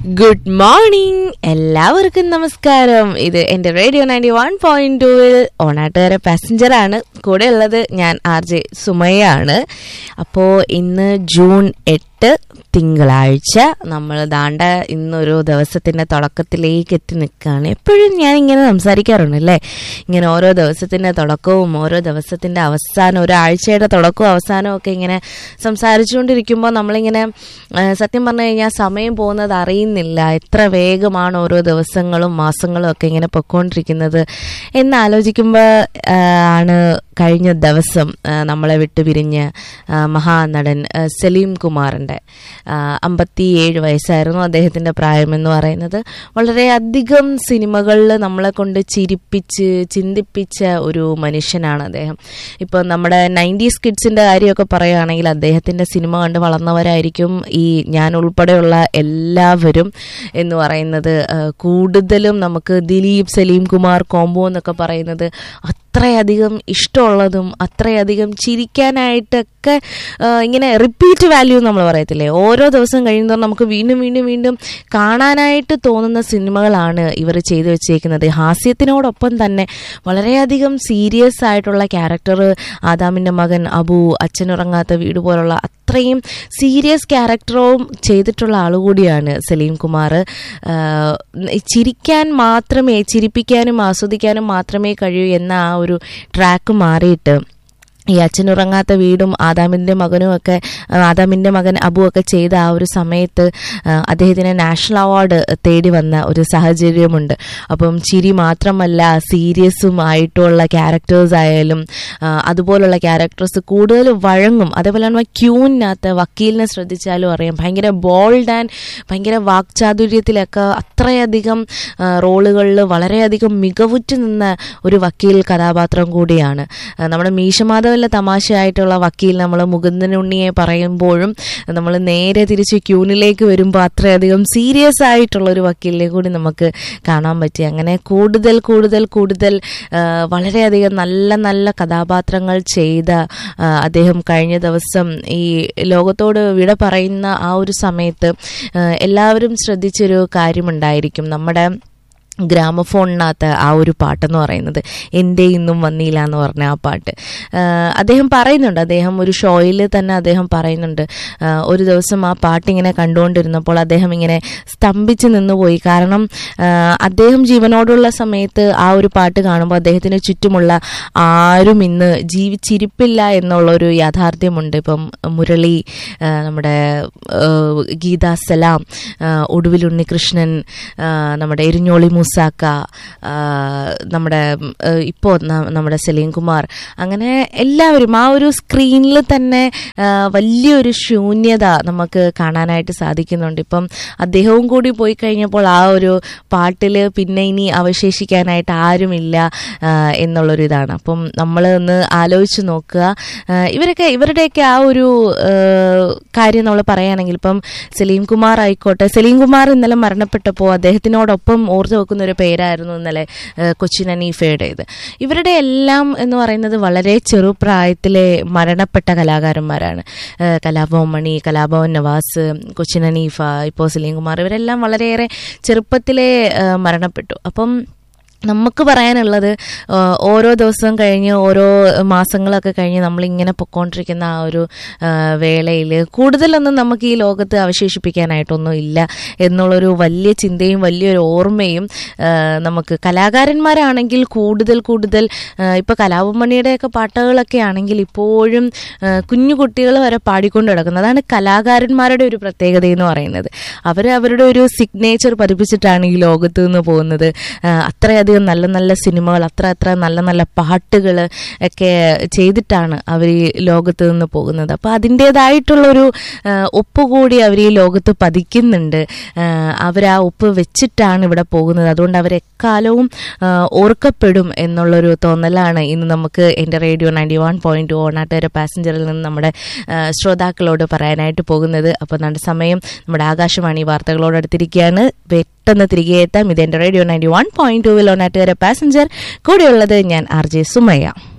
good morning എല്ലാവർക്കും നമസ്കാരം ഇത് എൻ്റെ റേഡിയോ നയൻറ്റി വൺ പോയിന്റ് ടൂവിൽ ഓണാട്ടുകാരെ പാസഞ്ചർ ആണ് കൂടെ ഉള്ളത് ഞാൻ ആർ ജെ സുമയാണ് അപ്പോൾ ഇന്ന് ജൂൺ എട്ട് തിങ്കളാഴ്ച നമ്മൾ ദാണ്ട ഇന്നൊരു ദിവസത്തിൻ്റെ തുടക്കത്തിലേക്ക് എത്തി നിൽക്കുകയാണ് എപ്പോഴും ഞാൻ ഇങ്ങനെ സംസാരിക്കാറുണ്ട് അല്ലേ ഇങ്ങനെ ഓരോ ദിവസത്തിൻ്റെ തുടക്കവും ഓരോ ദിവസത്തിൻ്റെ അവസാനം ഒരാഴ്ചയുടെ തുടക്കവും അവസാനവും ഒക്കെ ഇങ്ങനെ സംസാരിച്ചുകൊണ്ടിരിക്കുമ്പോൾ നമ്മളിങ്ങനെ ആ, സത്യം പറഞ്ഞു കഴിഞ്ഞാൽ സമയം പോകുന്നത് അറിയുന്നില്ല എത്ര വേഗമാണ് ഓരോ ദിവസങ്ങളും മാസങ്ങളും ഒക്കെ ഇങ്ങനെ പൊയ്ക്കൊണ്ടിരിക്കുന്നത് എന്ന് ആലോചിക്കുമ്പോൾ ആ, ആണ് കഴിഞ്ഞ ദിവസം ആ, നമ്മളെ വിട്ടുപിരിഞ്ഞ് ആ, മഹാനടൻ ആ, സലീം കുമാറിൻ്റെ അമ്പത്തി ഏഴ് വയസ്സായിരുന്നു അദ്ദേഹത്തിൻ്റെ പ്രായമെന്ന് പറയുന്നത് വളരെയധികം സിനിമകളിൽ നമ്മളെ കൊണ്ട് ചിരിപ്പിച്ച് ചിന്തിപ്പിച്ച ഒരു മനുഷ്യനാണ് അദ്ദേഹം ഇപ്പോൾ നമ്മുടെ നയൻറ്റീസ് കിഡ്സിൻ്റെ കാര്യമൊക്കെ പറയുകയാണെങ്കിൽ അദ്ദേഹത്തിൻ്റെ സിനിമ കണ്ട് വളർന്നവരായിരിക്കും ഈ ഞാൻ ഉൾപ്പെടെയുള്ള എല്ലാവരും എന്ന് പറയുന്നത് ആ, കൂടുതലും നമുക്ക് ദിലീപ് സലീം കുമാർ കോംബോ എന്നൊക്കെ പറയുന്നത് അത്രയധികം ഇഷ്ടമുള്ളതും അത്രയധികം ചിരിക്കാനായിട്ടൊക്കെ ആ, ഇങ്ങനെ റിപ്പീറ്റ് വാല്യൂ നമ്മൾ പറയത്തില്ലേ ഓരോ ദിവസം കഴിയുന്നതോറും നമുക്ക് വീണ്ടും വീണ്ടും വീണ്ടും കാണാനായിട്ട് തോന്നുന്ന സിനിമകളാണ് ഇവർ ചെയ്തു വെച്ചേക്കുന്നത് ഹാസ്യത്തിനോടൊപ്പം തന്നെ വളരെയധികം സീരിയസ് ആയിട്ടുള്ള ക്യാരക്ടർ ആദാമിൻ്റെ മകൻ അബു അച്ഛനുറങ്ങാത്ത വീട് പോലുള്ള അത്രയും സീരിയസ് ക്യാരക്ടറും ചെയ്തിട്ടുള്ള ആളുകൂടിയാണ് സലീം കുമാർ ആഹ് ചിരിക്കാൻ മാത്രമേ ചിരിപ്പിക്കാനും ആസ്വദിക്കാനും മാത്രമേ കഴിയൂ എന്ന ആ ഒരു ട്രാക്ക് മാറിയിട്ട് ഈ അച്ഛനുറങ്ങാത്ത വീടും ആദാമിൻ്റെ മകനും ഒക്കെ ആ, ആദാമിൻ്റെ മകൻ അബു ഒക്കെ ചെയ്ത ആ ഒരു സമയത്ത് ആ, അദ്ദേഹത്തിന് നാഷണൽ അവാർഡ് തേടി വന്ന ഒരു സാഹചര്യമുണ്ട് അപ്പം ചിരി മാത്രമല്ല സീരിയസും ആയിട്ടുള്ള ക്യാരക്ടേഴ്സ് ആയാലും ആ, അതുപോലുള്ള ക്യാരക്ടേഴ്സ് കൂടുതൽ വഴങ്ങും അതേപോലെ തന്നെ ക്യൂവിനകത്ത് വക്കീലിനെ ശ്രദ്ധിച്ചാലും അറിയാം ഭയങ്കര ബോൾഡ് ആൻഡ് ഭയങ്കര വാക്ചാതുര്യത്തിലൊക്കെ അത്രയധികം റോളുകളിൽ വളരെയധികം മികവുറ്റ് നിന്ന ഒരു വക്കീൽ കഥാപാത്രം കൂടിയാണ് ആ, നമ്മുടെ മീശമാധവല്ല തമാശയായിട്ടുള്ള വക്കീൽ നമ്മൾ മുകുന്ദനുണ്ണിയെ പറയുമ്പോഴും നമ്മൾ നേരെ തിരിച്ച് ക്യൂനിലേക്ക് വരുമ്പോൾ അത്രയധികം സീരിയസ് ആയിട്ടുള്ള ഒരു വക്കീലിനെ കൂടി നമുക്ക് കാണാൻ പറ്റി അങ്ങനെ കൂടുതൽ കൂടുതൽ കൂടുതൽ ആ, വളരെയധികം നല്ല നല്ല കഥാപാത്രങ്ങൾ ചെയ്ത ആ, അദ്ദേഹം കഴിഞ്ഞ ദിവസം ഈ ലോകത്തോട് വിട പറയുന്ന ആ ഒരു സമയത്ത് ആ, എല്ലാവരും ശ്രദ്ധിച്ചൊരു കാര്യമുണ്ടായിരിക്കും നമ്മുടെ ഗ്രാമഫോണിനകത്ത് ആ ഒരു പാട്ടെന്ന് പറയുന്നത് എൻ്റെ ഇന്നും വന്നില്ല എന്ന് പറഞ്ഞ ആ പാട്ട് ആഹ് അദ്ദേഹം പറയുന്നുണ്ട് അദ്ദേഹം ഒരു ഷോയിൽ തന്നെ അദ്ദേഹം പറയുന്നുണ്ട് ആഹ് ഒരു ദിവസം ആ പാട്ട് ഇങ്ങനെ കണ്ടുകൊണ്ടിരുന്നപ്പോൾ അദ്ദേഹം ഇങ്ങനെ സ്തംഭിച്ച് നിന്നുപോയി കാരണം ആഹ് അദ്ദേഹം ജീവനോടുള്ള സമയത്ത് ആ ഒരു പാട്ട് കാണുമ്പോൾ അദ്ദേഹത്തിന് ചുറ്റുമുള്ള ആരും ഇന്ന് ജീവിച്ചിരിപ്പില്ല എന്നുള്ള ഒരു യാഥാർത്ഥ്യമുണ്ട് ഇപ്പം മുരളി ആഹ് നമ്മുടെ ആഹ് ഗീത സലാം ആഹ് ഒടുവിൽ ഉണ്ണികൃഷ്ണൻ ആഹ് നമ്മുടെ എരിഞ്ഞോളി മൂസാക്ക ആഹ് നമ്മുടെ ഇപ്പോൾ നമ്മുടെ സലീം കുമാർ അങ്ങനെ എല്ലാവരും ആ ഒരു സ്ക്രീനിൽ തന്നെ ആഹ് വലിയൊരു ശൂന്യത നമുക്ക് കാണാനായിട്ട് സാധിക്കുന്നുണ്ട് ഇപ്പം അദ്ദേഹവും കൂടി പോയി കഴിഞ്ഞപ്പോൾ ആ ഒരു പാട്ടിൽ പിന്നെ ഇനി അവശേഷിക്കാനായിട്ട് ആരുമില്ല ആഹ് എന്നുള്ളൊരു ഇതാണ് അപ്പം നമ്മൾ ഒന്ന് ആലോചിച്ച് നോക്കുക ആഹ് ഇവരൊക്കെ ഇവരുടെയൊക്കെ ആ ഒരു ആഹ് കാര്യം നമ്മൾ പറയുകയാണെങ്കിൽ ഇപ്പം സലീം കുമാർ ആയിക്കോട്ടെ സലീം കുമാർ ഇന്നലെ മരണപ്പെട്ടപ്പോൾ അദ്ദേഹത്തിനോടൊപ്പം ഓർത്തു വെക്കുന്ന ഒരു പേരായിരുന്നു ഇന്നലെ ആഹ് കൊച്ചിൻ അനീഫയുടേത് ഇവരുടെ എല്ലാം എന്ന് പറയുന്നത് വളരെ ചെറുപ്രായത്തിലെ മരണപ്പെട്ട കലാകാരന്മാരാണ് ആഹ് കലാഭവൻ മണി കലാഭവൻ നവാസ് കൊച്ചിൻ അനീഫ ഇപ്പോൾ സലീം കുമാർ ഇവരെല്ലാം വളരെയേറെ ചെറുപ്പത്തിലെ ആഹ് മരണപ്പെട്ടു അപ്പം നമുക്ക് പറയാനുള്ളത് ആ, ഓരോ ദിവസവും കഴിഞ്ഞ് ഓരോ മാസങ്ങളൊക്കെ കഴിഞ്ഞ് നമ്മളിങ്ങനെ പൊക്കോണ്ടിരിക്കുന്ന ആ ഒരു വേളയിൽ കൂടുതലൊന്നും നമുക്ക് ഈ ലോകത്ത് അവശേഷിപ്പിക്കാനായിട്ടൊന്നും ഇല്ല എന്നുള്ളൊരു വലിയ ചിന്തയും വലിയൊരു ഓർമ്മയും ആ, നമുക്ക് കലാകാരന്മാരാണെങ്കിൽ കൂടുതൽ കൂടുതൽ ഇപ്പോൾ കലാപമണിയുടെയൊക്കെ പാട്ടുകളൊക്കെ ആണെങ്കിൽ ഇപ്പോഴും ആ, കുഞ്ഞു കുട്ടികൾ വരെ പാടിക്കൊണ്ട് കിടക്കുന്നത് അതാണ് കലാകാരന്മാരുടെ ഒരു പ്രത്യേകത എന്ന് പറയുന്നത് അവർ അവരുടെ ഒരു സിഗ്നേച്ചർ പതിപ്പിച്ചിട്ടാണ് ഈ ലോകത്ത് നിന്ന് പോകുന്നത് ആ, അത്രയധികം നല്ല നല്ല സിനിമകൾ അത്ര അത്ര നല്ല നല്ല പാട്ടുകൾ ഒക്കെ ചെയ്തിട്ടാണ് അവർ ഈ ലോകത്ത് നിന്ന് പോകുന്നത് അപ്പോൾ അതിൻ്റേതായിട്ടുള്ളൊരു ഒപ്പ് കൂടി അവർ ഈ ലോകത്ത് പതിക്കുന്നുണ്ട് അവർ ആ ഒപ്പ് വെച്ചിട്ടാണ് ഇവിടെ പോകുന്നത് അതുകൊണ്ട് അവരെക്കാലവും ആ, ഓർക്കപ്പെടും എന്നുള്ളൊരു തോന്നലാണ് ഇന്ന് നമുക്ക് എൻ്റെ റേഡിയോ നയൻറ്റി വൺ പോയിൻറ്റ് ഓണാട്ടേര പാസഞ്ചറിൽ നിന്ന് നമ്മുടെ ആ, ശ്രോതാക്കളോട് പറയാനായിട്ട് പോകുന്നത് അപ്പോൾ നമ്മുടെ സമയം നമ്മുടെ ആകാശവാണി വാർത്തകളോട് അടുത്തിരിക്കുകയാണ് പെട്ടെന്ന് തിരികെ എത്താം ഇത് എൻ്റെ റേഡിയോ നയൻറ്റി വൺ പോയിൻറ്റ് ടൂവിൽ ഓണാട്ടുകാരെ പാസഞ്ചർ കൂടെയുള്ളത് ഞാൻ ആർ ജെ സുമയ്യ